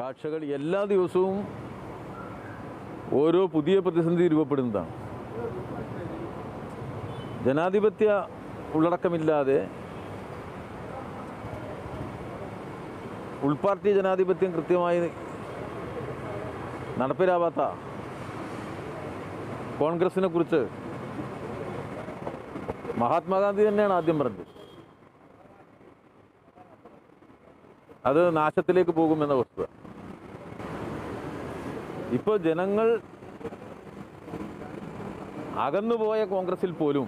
കാഴ്ചകൾ എല്ലാ ദിവസവും ഓരോ പുതിയ പ്രതിസന്ധി രൂപപ്പെടുന്നതാണ് ജനാധിപത്യ ഉള്ളടക്കമില്ലാതെ ഉൾപാർട്ടി ജനാധിപത്യം കൃത്യമായി നടപ്പിലാവാത്ത കോൺഗ്രസിനെ കുറിച്ച് മഹാത്മാഗാന്ധി തന്നെയാണ് ആദ്യം പറഞ്ഞത് അത് നാശത്തിലേക്ക് പോകുമെന്ന വസ്തുത ഇപ്പോൾ ജനങ്ങൾ അകന്നുപോയ കോൺഗ്രസിൽ പോലും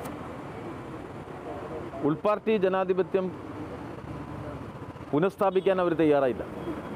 ഉൾപാർട്ടി ജനാധിപത്യം പുനഃസ്ഥാപിക്കാൻ അവർ തയ്യാറായില്ല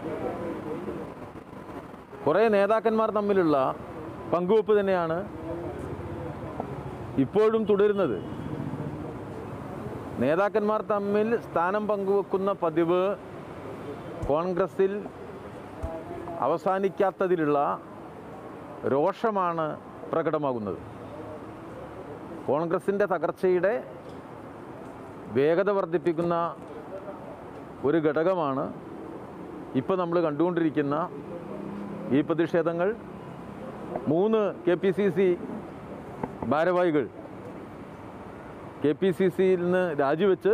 കുറേ നേതാക്കന്മാർ തമ്മിലുള്ള പങ്കുവെപ്പ് തന്നെയാണ് ഇപ്പോഴും തുടരുന്നത് നേതാക്കന്മാർ തമ്മിൽ സ്ഥാനം പങ്കുവെക്കുന്ന പതിവ് കോൺഗ്രസിൽ അവസാനിക്കാത്തതിലുള്ള രോഷമാണ് പ്രകടമാകുന്നത് കോൺഗ്രസിൻ്റെ തകർച്ചയുടെ വേഗത വർദ്ധിപ്പിക്കുന്ന ഒരു ഘടകമാണ് ഇപ്പോൾ നമ്മൾ കണ്ടുകൊണ്ടിരിക്കുന്ന ഈ പ്രതിഷേധങ്ങൾ മൂന്ന് കെ പി സി സി ഭാരവാഹികൾ കെ പി സി സിയിൽ നിന്ന് രാജിവെച്ച്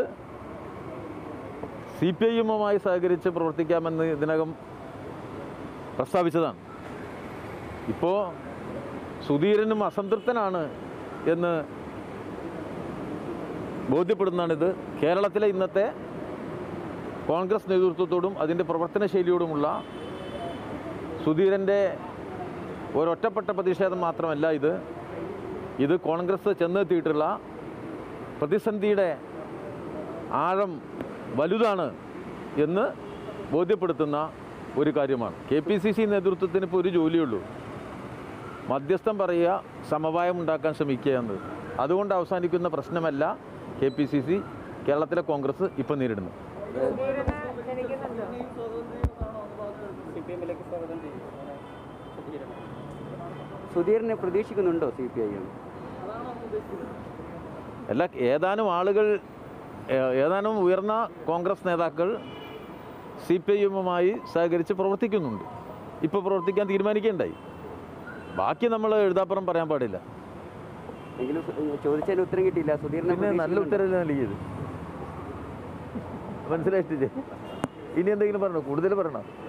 സി പി ഐ എമ്മുമായി സഹകരിച്ച് പ്രവർത്തിക്കാമെന്ന് ഇതിനകം പ്രസ്താവിച്ചതാണ് ഇപ്പോൾ സുധീരനും അസംതൃപ്തനാണ് എന്ന് ബോധ്യപ്പെടുന്നതാണിത് കേരളത്തിലെ ഇന്നത്തെ കോൺഗ്രസ് നേതൃത്വത്തോടും അതിൻ്റെ പ്രവർത്തന ശൈലിയോടുമുള്ള സുധീരൻ്റെ ഒരൊറ്റപ്പെട്ട പ്രതിഷേധം മാത്രമല്ല ഇത് ഇത് കോൺഗ്രസ് ചെന്നെത്തിയിട്ടുള്ള പ്രതിസന്ധിയുടെ ആഴം വലുതാണ് എന്ന് ബോധ്യപ്പെടുത്തുന്ന ഒരു കാര്യമാണ് കെ പി സി സി നേതൃത്വത്തിന് ഇപ്പോൾ ഒരു ജോലിയുള്ളൂ മധ്യസ്ഥം പറയുക സമവായം ഉണ്ടാക്കാൻ ശ്രമിക്കുക എന്നത് അതുകൊണ്ട് അവസാനിക്കുന്ന പ്രശ്നമല്ല കെ പി സി സി കേരളത്തിലെ കോൺഗ്രസ് ഇപ്പം നേരിടുന്നത് സി പി എമ്മിലേക്ക് സ്വാഗതം ചെയ്യും സുധീറിനെ പ്രതീക്ഷിക്കുന്നുണ്ടോ സി പി ഐ എം അല്ല ഏതാനും ആളുകൾ ഏ- ഏതാനും ഉയർന്ന കോൺഗ്രസ് നേതാക്കൾ സി പി ഐ എമ്മുമായി സഹകരിച്ച് പ്രവർത്തിക്കുന്നുണ്ട് ഇപ്പോൾ പ്രവർത്തിക്കാൻ തീരുമാനിക്കേണ്ടായി ബാക്കി നമ്മൾ എഴുതാപ്പുറം പറയാൻ പാടില്ല എങ്കിലും സു- ചോദിച്ചതിന് ഉത്തരം കിട്ടിയില്ല സുധീറിനെ പിന്നെ നല്ല പ്രതീക്ഷിക്കുന്നുണ്ടോ? ഉത്തരവ് നൽകിയത് മനസ്സിലായിട്ടില്ലേ ഇനി എന്തെങ്കിലും പറഞ്ഞോ കൂടുതൽ പറയണോ